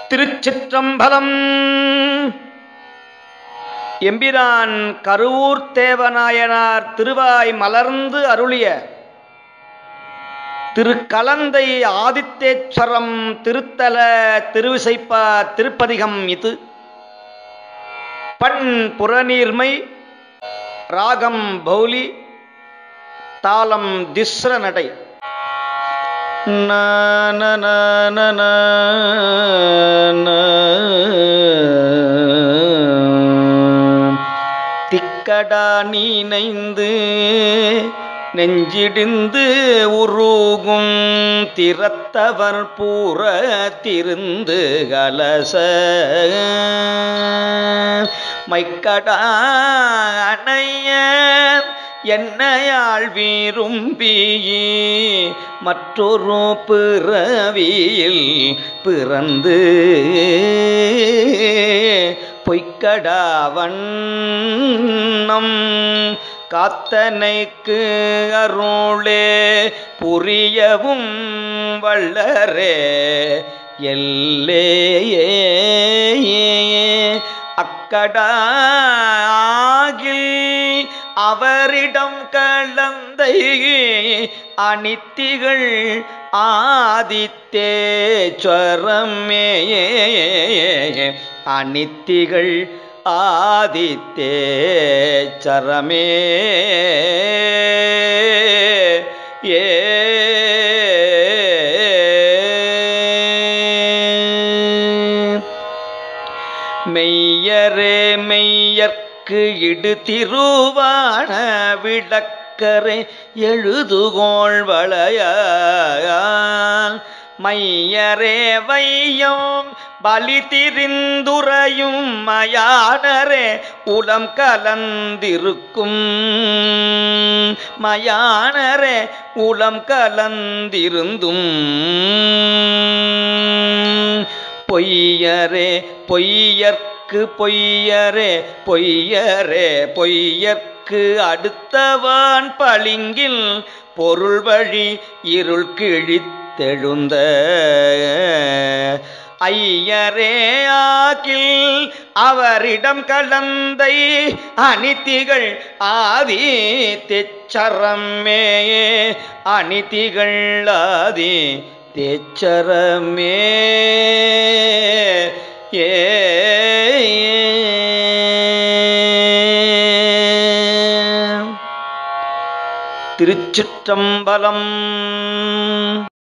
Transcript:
திருச்சிற்றம்பலம் எம்பிரான் கருவூர் தேவநாயனார் திருவாய் மலர்ந்து அருளிய திருக்கலந்தை ஆதித்தேஸ்வரம் திருத்தல திருவிசைப்பா திருப்பதிகம் இது பண் புறநீர்மை ராகம் பௌலி தாளம் திஸ்ர நடை திக்கடா நீனைந்து நெஞ்சிடிந்து உருகும் திறத்தவர் பூர திருந்து கலச மைக்கடா அணைய என்னையாள் விரும்பி மற்றொரு பிறவியில் பிறந்து பொய்க்கடாவண்ணம் காத்தனைக்கு அருளே புரியவும் வள்ளரே எல்லேயே அக்கடாகில் அவரிடம் கலந்தை அனித்திகள் ஆதித்தேஸ்வரமே அனித்திகள் ஆதித்தேச்சரமே ஏ மெய்யரே மெய்யற்கு இடு திருவான விளக்கரே எழுதுகோள் வளையால் மையரே வையம் பலி திரிந்துரையும் மயானரே உளம் கலந்திருக்கும் மயானரே உளம் கலந்திருந்தும் பொய்யரே பொய்யற்கு பொய்யரே பொய்யரே பொய்யற்கு அடுத்தவான் பளிங்கில் பொருள் வழி இருள் கிழித்தெழுந்த ஐயரே ஆகில் அவரிடம் கலந்தை அனித்திகள் ஆதி தெச்சரமே அனித்திகள் ஆதி தேச்சரமே ஏ திருச்சிற்றம்பலம்